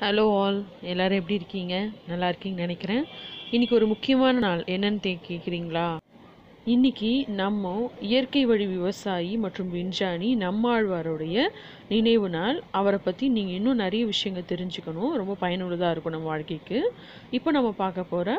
hello all எல்லாரும் எப்படி இருக்கீங்க நல்லா இருக்கீங்கன்னு நினைக்கிறேன் இன்னைக்கு ஒரு முக்கியமான நாள் என்னன்னு தே கேட்குறீங்களா இன்னைக்கு நம்ம இயற்கை வழி விவசாயி மற்றும் விஞ்ஞானி நம்மாழ்வாருடைய நினைவு நாள் அவரை பற்றி நீங்கள் இன்னும் நிறைய விஷயங்கள் தெரிஞ்சுக்கணும் ரொம்ப பயனுள்ளதாக இருக்கும் நம்ம வாழ்க்கைக்கு இப்போ நம்ம பார்க்க போகிற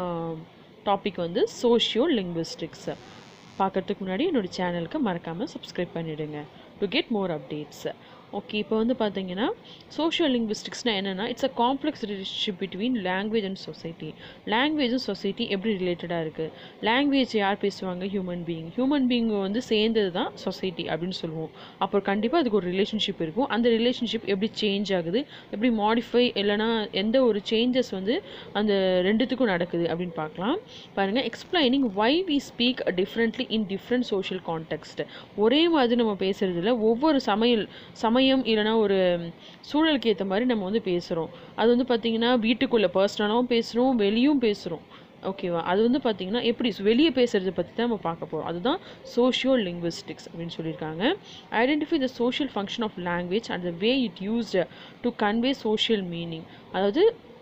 டாபிக் வந்து சோஷியோ லிங்குவிஸ்டிக்ஸ் பார்க்கறதுக்கு முன்னாடி என்னோட சேனலுக்கு மறக்காமல் சப்ஸ்கிரைப் பண்ணிவிடுங்க to get more updates okay இப்போ வந்து பார்த்தீங்கன்னா சோஷியல் லிங்குவிஸ்டிக்ஸ்னால் என்னென்னா it's a complex relationship between language and society லாங்குவேஜும் சொசைட்டி எப்படி ரிலேட்டடாக இருக்குது லாங்குவேஜ் யார் பேசுவாங்க ஹியூமன் பீயிங் ஹியூமன் பீயிங் வந்து சேர்ந்தது தான் சொசைட்டி அப்படின்னு சொல்லுவோம் அப்போ கண்டிப்பாக அதுக்கு ஒரு ரிலேஷன்ஷிப் இருக்கும் அந்த ரிலேஷன்ஷிப் எப்படி சேஞ்ச் ஆகுது எப்படி மாடிஃபை இல்லைனா எந்த ஒரு சேஞ்சஸ் வந்து அந்த ரெண்டுத்துக்கும் நடக்குது அப்படின்னு பார்க்கலாம் பாருங்கள் explaining why we speak differently in different social context ஒரே மாதிரி நம்ம பேசுகிறதுல ஒவ்வொரு சமையல் சமயம் இல்லைனா ஒரு சூழலுக்கு ஏற்ற மாதிரி நம்ம வந்து பேசுகிறோம் அது வந்து பார்த்திங்கன்னா வீட்டுக்குள்ளே பர்சனலாகவும் பேசுகிறோம் வெளியும் பேசுகிறோம் ஓகேவா அது வந்து பார்த்திங்கன்னா எப்படி வெளியே பேசுகிறத பற்றி தான் நம்ம பார்க்க போகிறோம் அதுதான் சோஷியோ லிங்குவிஸ்டிக்ஸ் அப்படின்னு சொல்லியிருக்காங்க identify the social function of language and the way it used to convey social meaning அதாவது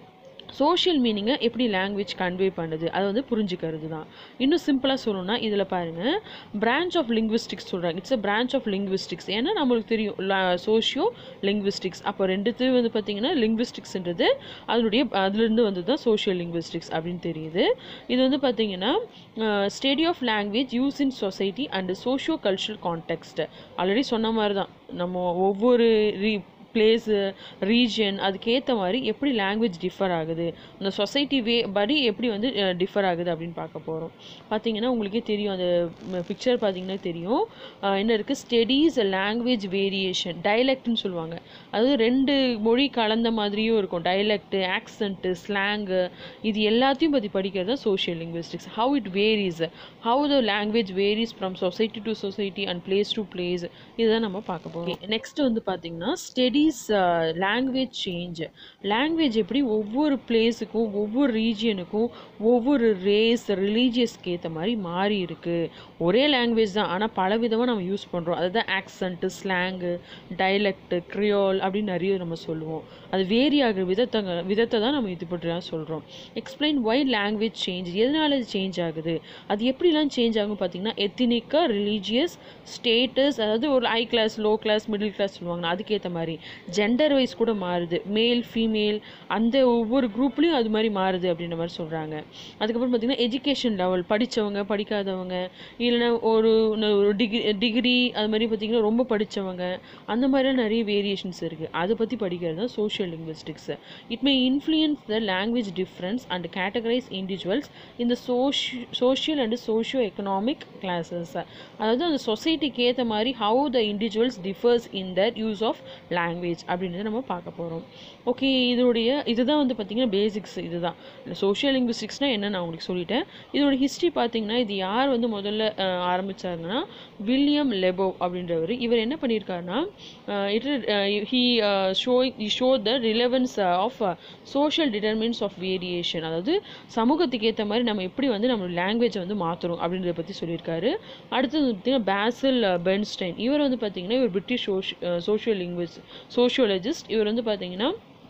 சோஷியல் மீனிங்கை எப்படி லாங்குவேஜ் கன்வே பண்ணுது அதை வந்து புரிஞ்சுக்கிறது தான் இன்னும் சிம்பிளாக சொல்லணும்னா இதில் பாருங்கள் பிரான்ச் ஆஃப் லிங்குவிஸ்டிக்ஸ் சொல்கிறாங்க it's a branch of linguistics ஏன்னா நம்மளுக்கு தெரியும் சோஷியோ லிங்குவிஸ்டிக்ஸ் அப்போ ரெண்டுத்து வந்து பார்த்திங்கன்னா லிங்குவிஸ்டிக்ஸ்ன்றது அதனுடைய அதுலேருந்து வந்து தான் சோஷியல் லிங்குவிஸ்டிக்ஸ் அப்படின்னு தெரியுது இது வந்து பார்த்திங்கன்னா study of language use in society and socio cultural context already சொன்ன மாதிரி தான் நம்ம ஒவ்வொரு ரீ பிளேஸு ரீஜன் அதுக்கேற்ற மாதிரி எப்படி லாங்குவேஜ் டிஃபர் ஆகுது அந்த சொசைட்டி வே படி எப்படி வந்து டிஃபர் ஆகுது அப்படின்னு பார்க்க போகிறோம் பார்த்தீங்கன்னா உங்களுக்கே தெரியும் அந்த பிக்சர் பார்த்தீங்கன்னா தெரியும் என்ன இருக்குது ஸ்டடீஸ் லாங்குவேஜ் வேரியேஷன் டைலெக்ட்னு சொல்லுவாங்க அதாவது ரெண்டு மொழி கலந்த மாதிரியும் இருக்கும் டைலெக்ட் ஆக்சண்ட்டு ஸ்லாங்கு இது எல்லாத்தையும் பற்றி படிக்கிறது தான் social linguistics how it varies how the language varies from society to society and place to place இதுதான் நம்ம பார்க்க போகிறோம் நெக்ஸ்ட் வந்து பார்த்தீங்கன்னா study studies language change language எப்படி ஒவ்வொரு பிளேஸுக்கும் ஒவ்வொரு ரீஜியனுக்கும் ஒவ்வொரு ரேஸ் ரிலீஜியஸ்க்கு ஏற்ற மாதிரி மாறி இருக்குது ஒரே லாங்குவேஜ் தான் ஆனால் பல விதமாக நம்ம யூஸ் பண்ணுறோம் அதுதான் ஆக்சண்ட்டு ஸ்லாங்கு டைலக்டு க்ரியோல் அப்படின்னு நிறைய நம்ம சொல்லுவோம் அது வேரி ஆகிற விதத்தை விதத்தை தான் நம்ம இது பற்றி தான் சொல்கிறோம் எக்ஸ்பிளைன் ஒய் லாங்குவேஜ் சேஞ்ச் எதனால இது சேஞ்ச் ஆகுது அது எப்படிலாம் சேஞ்ச் ஆகும் பார்த்தீங்கன்னா எத்தினிக்காக ரிலீஜியஸ் ஸ்டேட்டஸ் அதாவது ஒரு high class low class middle class சொல்லுவாங்க அதுக்கேற்ற மாதிரி ஜெண்டர் வைஸ் கூட மாறுது மேல் ஃபீமேல் அந்த ஒவ்வொரு குரூப்லேயும் அது மாதிரி மாறுது அப்படின்ற மாதிரி சொல்கிறாங்க அதுக்கப்புறம் பார்த்திங்கன்னா எஜுகேஷன் லெவல் படித்தவங்க படிக்காதவங்க இல்லைன்னா ஒரு ஒரு டிகிரி டிகிரி அது மாதிரி பார்த்திங்கன்னா ரொம்ப படித்தவங்க அந்த மாதிரிலாம் நிறைய வேரியேஷன்ஸ் இருக்குது அதை பற்றி படிக்கிறது தான் social linguistics it may influence the language difference and categorize individuals இந்த சோஷி social and socio economic classes அதாவது அந்த சொசைட்டிக்கு ஏற்ற மாதிரி how the individuals differs in their use of language அப்படின்றத நம்ம பார்க்க போகிறோம் ஓகே இதோடைய இதுதான் வந்து பார்த்திங்கன்னா பேசிக்ஸ் இதுதான் சோஷியல் லிங்குவிஸ்டிக்ஸ்னால் என்ன நான் உங்களுக்கு சொல்லிட்டேன் இதோட ஹிஸ்ட்ரி பார்த்தீங்கன்னா இது யார் வந்து முதல்ல ஆரம்பித்தாருன்னா வில்லியம் லெபோ அப்படின்றவர் இவர் என்ன பண்ணியிருக்காருன்னா it he show show the relevance of social determines of variation அதாவது சமூகத்துக்கு ஏற்ற மாதிரி நம்ம எப்படி வந்து நம்ம லாங்குவேஜை வந்து மாற்றுறோம் அப்படின்றத பற்றி சொல்லியிருக்காரு அடுத்தது பார்த்திங்கன்னா பேசில் பென்ஸ்டைன் இவர் வந்து பார்த்திங்கன்னா இவர் பிரிட்டிஷ் சோஷி சோஷியல் லிங்குவிஸ்ட் சோஷியோலஜிஸ்ட் இவர் வந்து பார்த்தீங்கன்னா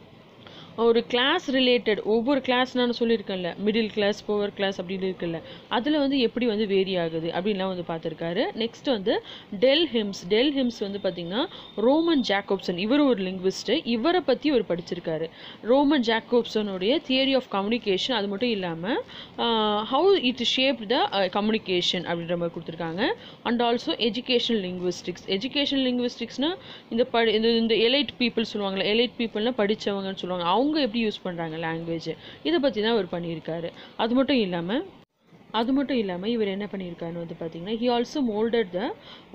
ஒரு கிளாஸ் ரிலேட்டட் ஒவ்வொரு கிளாஸ் நான் சொல்லியிருக்கேன்ல மிடில் கிளாஸ் பவர் கிளாஸ் அப்படின்னு இருக்குல்ல அதில் வந்து எப்படி வந்து வேரி ஆகுது அப்படின்லாம் வந்து பார்த்துருக்காரு நெக்ஸ்ட் வந்து டெல் ஹிம்ஸ் டெல் ஹிம்ஸ் வந்து பார்த்திங்கன்னா ரோமன் ஜாக்கோப்சன் இவர் ஒரு லிங்குவிஸ்ட்டு இவரை பற்றி ஒரு படிச்சிருக்காரு ரோமன் ஜாக்கோப்சனுடைய தியரி ஆஃப் கம்யூனிகேஷன் அது மட்டும் இல்லாமல் how it shape the communication அப்படின்ற மாதிரி கொடுத்துருக்காங்க and also education linguistics education லிங்குவிஸ்டிக்ஸ்னால் இந்த படி இந்த இந்த எலைட் பீப்புள் சொல்லுவாங்களே எலைட் பீப்புள்னால் படித்தவங்கன்னு சொல்லுவாங்க அவங்க எப்படி யூஸ் பண்ணுறாங்க லாங்குவேஜ் இதை பற்றி தான் அவர் பண்ணியிருக்காரு அது மட்டும் இல்லாமல் அது மட்டும் இல்லாமல் இவர் என்ன பண்ணியிருக்காருன்னு வந்து பார்த்தீங்கன்னா he also molded the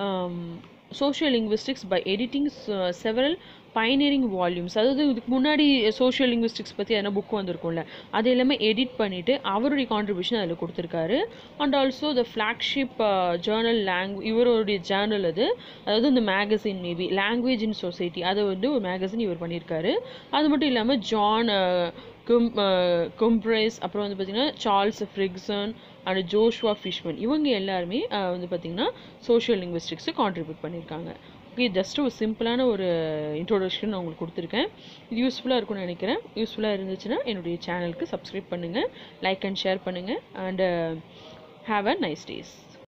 social linguistics by editing several pioneering volumes அதாவது இதுக்கு முன்னாடி சோஷியல் லிங்குவிஸ்டிக்ஸ் பற்றி எதனா புக் வந்திருக்கும்ல அது எல்லாமே எடிட் பண்ணிவிட்டு அவருடைய கான்ட்ரிபியூஷன் அதில் கொடுத்துருக்காரு and also the flagship journal லாங்கு இவருடைய ஜேர்னல் அது அதாவது இந்த magazine maybe language in society அதை வந்து ஒரு மேகசின் இவர் பண்ணியிருக்காரு அது மட்டும் இல்லாமல் ஜான் கும் கும்ப்ரைஸ் அப்புறம் வந்து பார்த்திங்கன்னா Charles Ferguson and Joshua Fishman இவங்க எல்லாருமே வந்து பார்த்திங்கன்னா சோஷியல் லிங்குவிஸ்டிக்ஸை கான்ட்ரிபியூட் பண்ணியிருக்காங்க ஓகே ஜஸ்ட் ஒரு சிம்பிளான ஒரு இன்ட்ரோடக்ஷன் நான் உங்களுக்கு கொடுத்துருக்கேன் இது யூஸ்ஃபுல்லாக இருக்கும்னு நினைக்கிறேன் யூஸ்ஃபுல்லாக இருந்துச்சுன்னா என்னுடைய சேனலுக்கு சப்ஸ்கிரைப் பண்ணுங்கள் லைக் அண்ட் ஷேர் பண்ணுங்கள் and have a nice days